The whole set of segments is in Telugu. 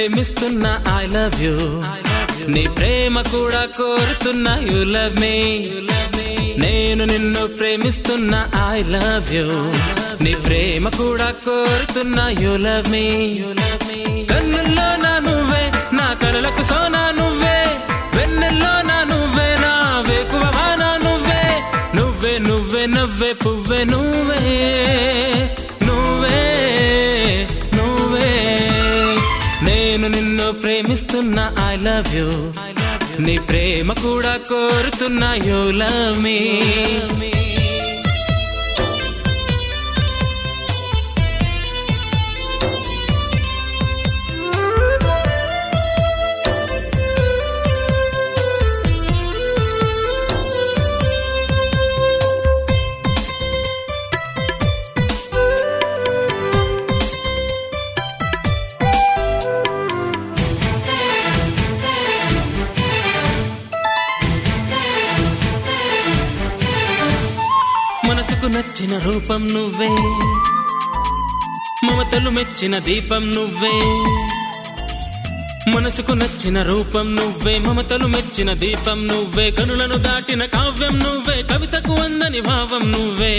ప్రేమిస్తున్నా ఐ లవ్ యూ నీ ప్రేమ కూడా కోరుతున్నా యు లవ్ మీ నేను నిన్ను ప్రేమిస్తున్నా ఐ లవ్ యూ నీ ప్రేమ కూడా కోరుతున్నా యు లవ్ మీ కన్నుల్లో నా నువ్వే నా కలలకు సోనా నువ్వే వెన్నెల్లో నా నువ్వే నా వేకువ వానా నువ్వే నువ్వే నువ్వే నవ్వే పువ్వే నువ్వే నువ్వే నువ్వే నేను నిన్ను ప్రేమిస్తున్నా ఐ లవ్ యూ నీ ప్రేమ కూడా కోరుతున్నా యూ లవ్ మీ మనసుకు నచ్చిన రూపం నువ్వే మమతలు మెచ్చిన దీపం నువ్వే మనసుకు నచ్చిన రూపం నువ్వే మమతలు మెచ్చిన దీపం నువ్వే కనులను దాటిన కావ్యం నువ్వే కవితకు అందని భావం నువ్వే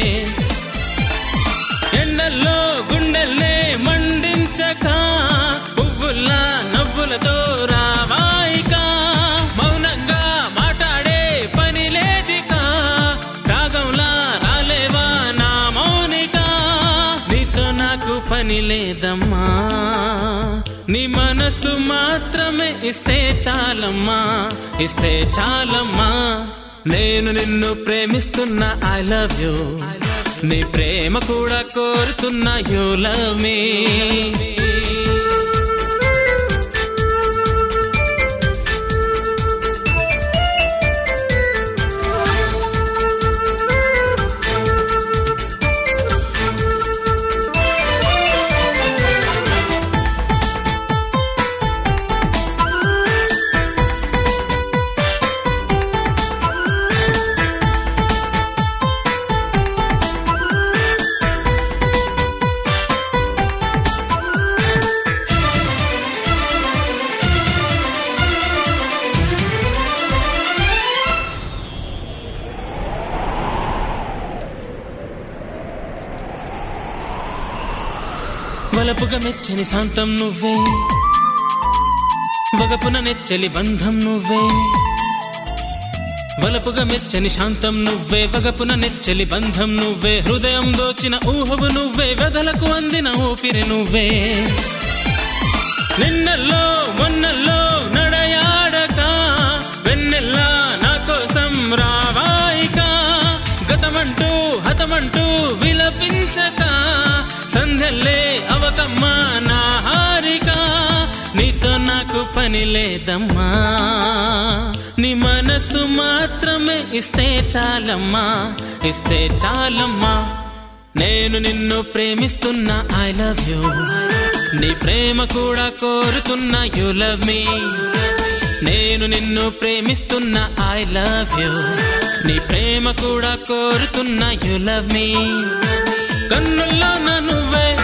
ఎండల్లో గుండెల్లే మండించక పువ్వుల్లా నవ్వులతో రావాయిక మౌనంగా మాట్లాడే పని లేదిక రాగంలా రాలేవా నా మౌనిక నీతో నాకు పని లేదమ్మా నీ మనసు మాత్రమే ఇస్తే చాలమ్మా ఇస్తే చాలమ్మా నేను నిన్ను ప్రేమిస్తున్నా ఐ లవ్ యూ నీ ప్రేమ కూడా కోరుతున్నా యూ లవ్ మీ వలపుగా మెచ్చని శాంతం నువ్వే వగపున నెచ్చలి బంధం నువ్వే వలపుగా మెచ్చని శాంతం నువ్వే వగపున నెచ్చలి బంధం నువ్వే హృదయం దోచిన ఊహవు నువ్వే వెదలకు అందిన ఊపిరి నువ్వే నిన్నల్లో మొన్నల్లో నడయాడక వెన్నెల్లా నా కోసం రావాయిక గతమంటూ హతమంటూ విలపించక సంధ్యల్లే అవకమ్మ నా హారిక నీతో నాకు పని లేదమ్మా నీ మనసు మాత్రమే ఇస్తే చాలమ్మా ఇస్తే చాలమ్మా నేను నిన్ను ప్రేమిస్తున్నా ఐ లవ్ యూ నీ ప్రేమ కూడా కోరుతున్నా యు లవ్ మీ నేను నిన్ను ప్రేమిస్తున్నా ఐ లవ్ యూ నీ ప్రేమ కూడా కోరుతున్నా యు లవ్ మీ కన్నుల్లో నా నువ్వే